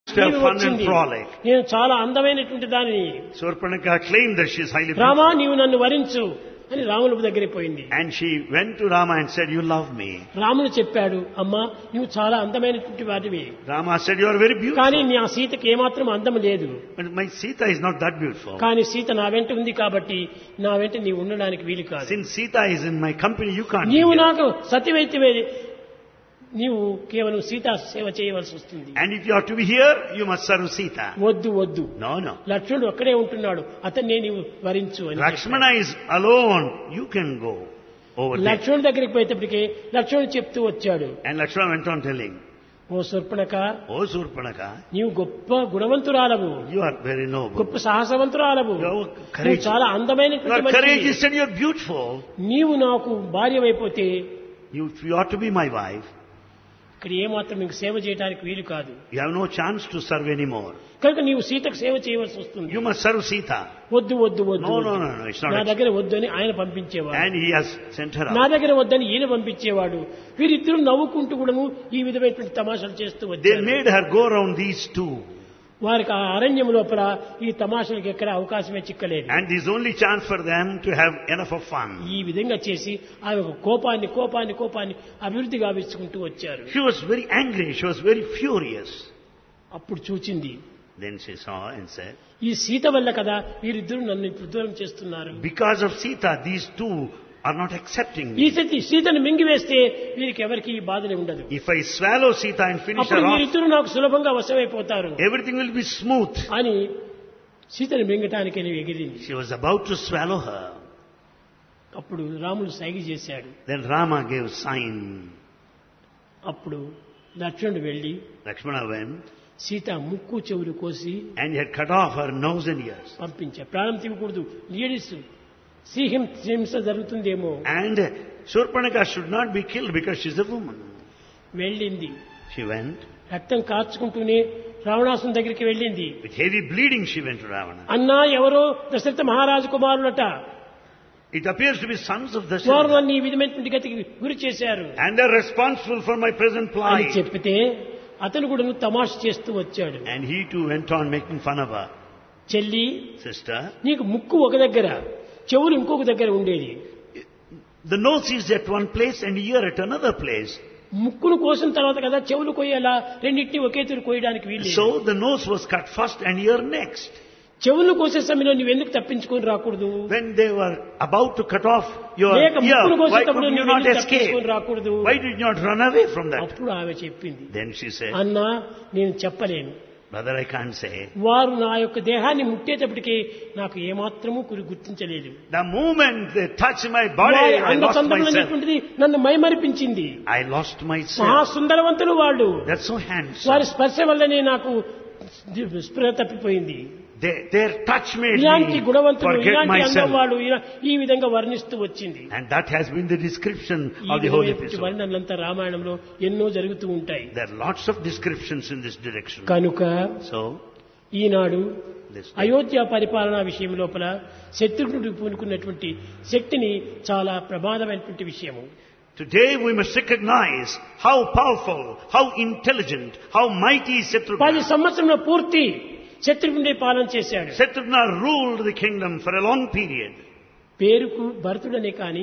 to have నీవు fun and వచ్చింది frolic. నేను చాలా అందమైనటువంటి దానిని Surpanaka claimed that she is highly Rama beautiful. నీవు నన్ను వరించు అని రాముల దగ్గరికి పోయింది And she went to Rama and said, you love me. రాముడు చెప్పాడు అమ్మా నువ్వు చాలా అందమైనటువంటి వాటివి Rama said, you are very కానీ beautiful. నా సీతకి ఏమాత్రం అందం లేదు But my Sita is not that beautiful. కానీ సీత నా వెంట ఉంది కాబట్టి నా వెంట నీవు ఉండడానికి వీలు కాదు Since Sita is in my company, you can't be నీవు here. నాకు సతివైతే నీవు కేవలం సీతా సేవ చేయవలసి వస్తుంది And if you are to be here, you must serve Sita. వద్దు వద్దు No, no. లక్ష్మణుడు అక్కడే ఉంటున్నాడు అతన్నే నీవు వరించు అని చెప్పాడు. Lakshmana is alone. You can go over there. లక్ష్మణుడి దగ్గరికి పోయేటప్పటికి లక్ష్మణుడు చెప్తూ వచ్చాడు And Lakshmana went on telling, oh సుర్పణక Oh Surpanaka, నీవు గొప్ప గుణవంతురాలవు you are very noble. గొప్ప సాహసవంతురాలవు You are నువ్వు courageous. చాలా You are అందమైనటువంటి మనిషివి. courageous and you are beautiful. నీవు నాకు భార్యవైపోతే You, if you are to be my wife, ఇక్కడ ఏమాత్రం నీకు సేవ చేయడానికి వీలు కాదు you have no chance to serve anymore. కనుక నీవు సీతకు సేవ చేయవలసి వస్తుంది You must serve Sita. వద్దు వద్దు వద్దు No, no, వద్దు. no, no, it's not నా acceptable. దగ్గర వద్దు అని ఆయన పంపించేవాడు And he has sent her నా out. దగ్గర వద్దని ఈయన పంపించేవాడు వీరిద్దరూ నవ్వుకుంటూ కూడాను ఈ విధమైనటువంటి తమాషాలు చేస్తూ They వచ్చారు made her go around these two. వారికి ఆ అరణ్యం లోపల ఈ తమాషలకు ఎక్కడ అవకాశమే చిక్కలేదు And this is only chance for them to have enough of fun. ఈ విధంగా చేసి ఆ యొక్క కోపాన్ని కోపాన్ని కోపాన్ని అభివృద్ధి గావించుకుంటూ వచ్చారు She was very angry. She was very furious. అప్పుడు చూచింది Then she saw and said, ఈ సీత వల్ల కదా వీరిద్దరూ నన్ను ఇప్పుడు దూరం చేస్తున్నారు Because of Sita, these two are not accepting ఈ me. సతి సీతను మింగివేస్తే వీరికి ఎవరికి ఈ బాధనే ఉండదు If I swallow Sita and finish అప్పుడు her off, వీరిద్దరూ నాకు సులభంగా వశమైపోతారు everything will be smooth. అని సీతను మింగటానికి అని ఎగిరింది She was about to swallow her. అప్పుడు రాముడు సైగ చేశాడు Then Rama gave sign. అప్పుడు లక్ష్మణుడు వెళ్లి Lakshmana went సీత ముక్కు చెవులు కోసి and he had cut off her nose and ears. పంపించాడు ప్రాణం తీయకూడదు లేడీస్ శ్రీహిం హింస జరుగుతుందేమో And Surpanaka should not be killed because she's a woman. వెళ్ళింది She went. రక్తం కార్చుకుంటూనే రావణాసుని దగ్గరికి వెళ్ళింది With heavy bleeding, she went to Ravana. అన్నా ఎవరో దశరథ మహారాజు కుమారులట It appears to be sons of వారు Dasharatha. నన్ను ఈ విధమైనటువంటి గతికి గురి చేశారు And they're responsible for my present అని plight. చెప్పితే అతను కూడా తమాష చేస్తూ వచ్చాడు And he too went on making fun of her. చెల్లి Sister, నీకు ముక్కు ఒక దగ్గర చెవులు ఇంకొక దగ్గర ఉండేది the nose is at one place and ear at another place. ముక్కును కోసిన తర్వాత కదా చెవులు కొయ్యాలా రెండింటిని ఒకే తీరు కోయడానికి వీలు So the nose was cut first and ear next. చెవులు కోసే సమయంలో నువ్వు ఎందుకు తప్పించుకొని రాకూడదు When they were about to cut off your లేక ear, ముక్కును why కోసేటప్పుడు could you నువ్వు not ఎందుకు escape? తప్పించుకొని రాకూడదు Why did you not run away from that? అప్పుడు ఆమె చెప్పింది Then she said, అన్నా నేను చెప్పలేను Brother, I can't say. వారు నా యొక్క దేహాన్ని ముట్టేటప్పటికి నాకు ఏమాత్రమూ గురి గుర్తించలేదు The moment they touched my body, వారి I lost అందచందములు myself. అనేటువంటిది నన్ను మైమరిపించింది I lost మహా myself. సుందరవంతులు వాళ్ళు That's so handsome. వారి స్పర్శ వల్లనే నాకు స్పృహ తప్పిపోయింది They, their touch made ఇలాంటి me గుణవంతులు forget ఇలాంటి అందం myself. వాళ్ళు ఇలా- ఈ విధంగా వర్ణిస్తూ వచ్చింది And that has been the description ఈ of the whole విధమైనటువంటి episode. వర్ణనలంతా రామాయణంలో ఎన్నో జరుగుతూ ఉంటాయి There are lots of descriptions in this direction. కనుక So, ఈనాడు this అయోధ్య పరిపాలనా విషయం లోపల శత్రుఘ్నుడు పూనుకున్నటువంటి శక్తిని చాలా ప్రమాదమైనటువంటి విషయము Today we must recognize how powerful, how intelligent, how mighty పది Shatrugna. సంవత్సరంలో పూర్తి శత్రుఘ్నుడే పాలన చేశాడు Shatrugna ruled the kingdom for a long period. పేరుకు భరతుడనే కాని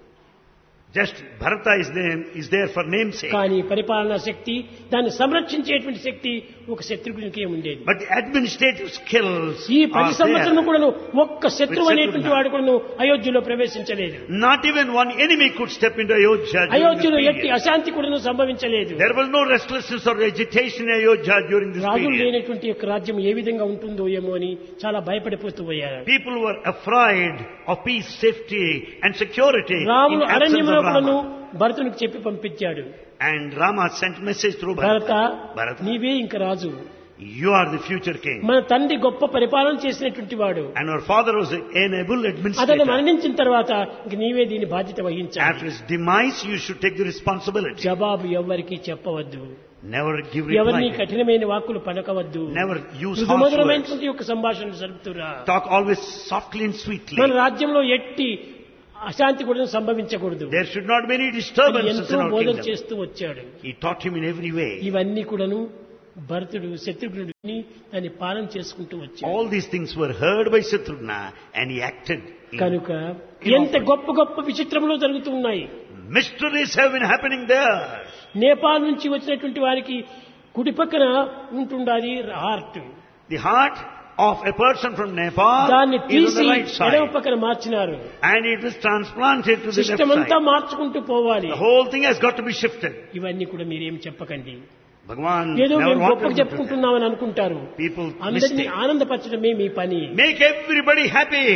Just Bharata is there, is there for namesake. కానీ పరిపాలనా శక్తి దాన్ని సంరక్షించేటువంటి శక్తి ఒక శత్రుఘ్నునికే ఉండేది But the administrative skills ఈ పది are సంవత్సరం there. కూడాను ఒక్క శత్రువు అనేటువంటి వాడు కూడాను అయోధ్యలో ప్రవేశించలేదు Not even one enemy could step into Ayodhya during this అయోధ్యలో ఎట్టి period. అశాంతి కూడాను సంభవించలేదు There was no restlessness or agitation in Ayodhya during this రాజులు period. లేనటువంటి యొక్క రాజ్యం ఏ విధంగా ఉంటుందో ఏమో అని చాలా భయపడిపోతూ పోయారు People were afraid of peace, safety and security in రాముడు absence అరణ్యంలో of కూడాను Rama. భరతునికి చెప్పి పంపించాడు And Rama sent message through Bharata Bharata. Bharata, నీవే ఇంక రాజు you are the future king. మన తండ్రి గొప్ప పరిపాలన చేసినటువంటి వాడు And our father was an able అతను administrator. మరణించిన తర్వాత ఇంక నీవే దీని బాధ్యత వహించాలి After his demise, you should take the responsibility. జవాబు ఎవరికి చెప్పవద్దు Never give ఎవరిని reply. కఠినమైన వాక్కులు పలకవద్దు Never use harsh words. మృదుమధురమైనటువంటి యొక్క సంభాషణ జరుపుతురా Talk always softly and sweetly. మన రాజ్యంలో ఎట్టి అశాంతి కూడా సంభవించకూడదు There should not be any అని disturbances ఎంతో in our బోధన kingdom. చేస్తూ వచ్చాడు He taught him in every way. ఇవన్నీ కూడాను భరతుడు శత్రుఘ్నుడిని దాన్ని పాలన చేసుకుంటూ వచ్చాడు All these things were heard by Shatrughna and he acted. in- కనుక ఎంత గొప్ప గొప్ప విచిత్రములు జరుగుతూ ఉన్నాయి Mysteries have been happening there. Nepal నుంచి వచ్చినటువంటి వారికి కుడి పక్కన ఉంటుండాలి heart The heart of a person from Nepal దాన్ని is on తీసి the right ఎడమ side పక్కన మార్చినారు and it is transplanted to the left system అంతా side. మార్చుకుంటూ పోవాలి The whole thing has got to be shifted. ఇవన్నీ కూడా మీరేం చెప్పకండి Bhagavan ఏదో never మేము wanted గొప్పగా to do that. చెప్పుకుంటున్నామని అనుకుంటారు People అందరినీ mistake. ఆనందపరచడమే మీ పని Make everybody happy.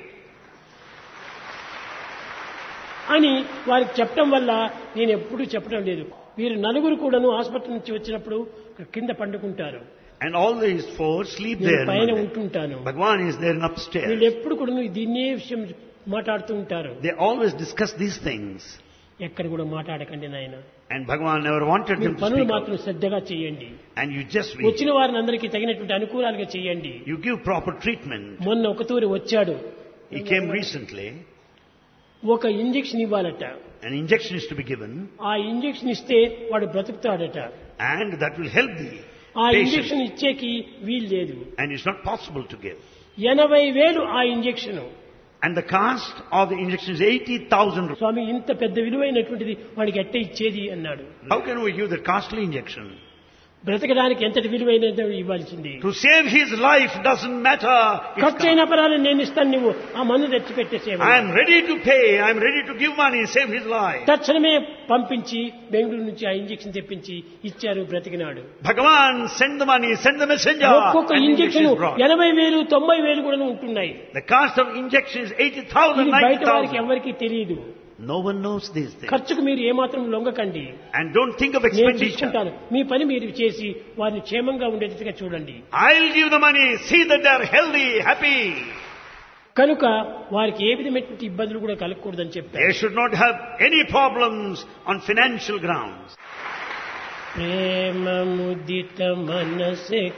అని వారికి చెప్పడం వల్ల నేను ఎప్పుడూ చెప్పడం లేదు వీరు నలుగురు కూడాను ఆసుపత్రి నుంచి వచ్చినప్పుడు కింద పండుకుంటారు And all these four sleep నేను there. పైన Monday. ఉంటుంటాను Bhagavan is there in వీళ్ళు upstairs. ఎప్పుడు కూడా దీన్నే విషయం మాట్లాడుతూ ఉంటారు They always discuss these things. ఎక్కడ కూడా మాట్లాడకండి నాయన And Bhagavan never wanted మీరు them to పనులు speak మాత్రం out. శ్రద్ధగా చేయండి And you just read. వచ్చిన వారిని అందరికీ తగినటువంటి అనుకూలాలుగా చేయండి You give proper treatment. మొన్న ఒక తూరి వచ్చాడు He came recently. ఒక ఇంజెక్షన్ ఇవ్వాలట An injection is to be given. ఆ ఇంజెక్షన్ ఇస్తే వాడు బ్రతుకుతాడట And that will help the ఆ patient. ఇంజెక్షన్ ఇచ్చేకి వీలు లేదు And it's not possible to give. ఎనభై వేలు ఆ injection And the cost of the injection is 80,000 rupees. స్వామి ఇంత పెద్ద విలువైనటువంటిది వాడికి ఎట్ట ఇచ్చేది అన్నాడు How can we give that costly injection? బ్రతకడానికి ఎంతటి విలువైనది ఇవ్వాల్సింది To save his life doesn't matter. It's ఖర్చు అయిన పరాలు నేను ఇస్తాను నువ్వు ఆ మందు తెచ్చి పెట్టేసేవ I am ready to pay. I am ready to give money, save his life. తక్షణమే పంపించి బెంగళూరు నుంచి ఆ ఇంజెక్షన్ తెప్పించి ఇచ్చారు బ్రతికినాడు Bhagavan, send the money, send the messenger. ఒక్కొక్క and injection injection is brought. ఎనభై వేలు తొంభై వేలు కూడా ఉంటున్నాయి The cost of injection is 80,000, ఇది బయట వారికి 90,000. ఎవరికి తెలియదు No one knows these things. ఖర్చుకు మీరు ఏమాత్రం లొంగకండి And don't think of నేను expenditure. చూసుకుంటాను మీ పని మీరు చేసి వారిని క్షేమంగా ఉండేట్టుగా చూడండి I'll give the money. See that they're healthy, happy. కనుక వారికి ఏ విధమైనటువంటి ఇబ్బందులు కూడా కలగకూడదని చెప్పారు They should not have any problems on financial grounds. ప్రేమ ముదిత మనసే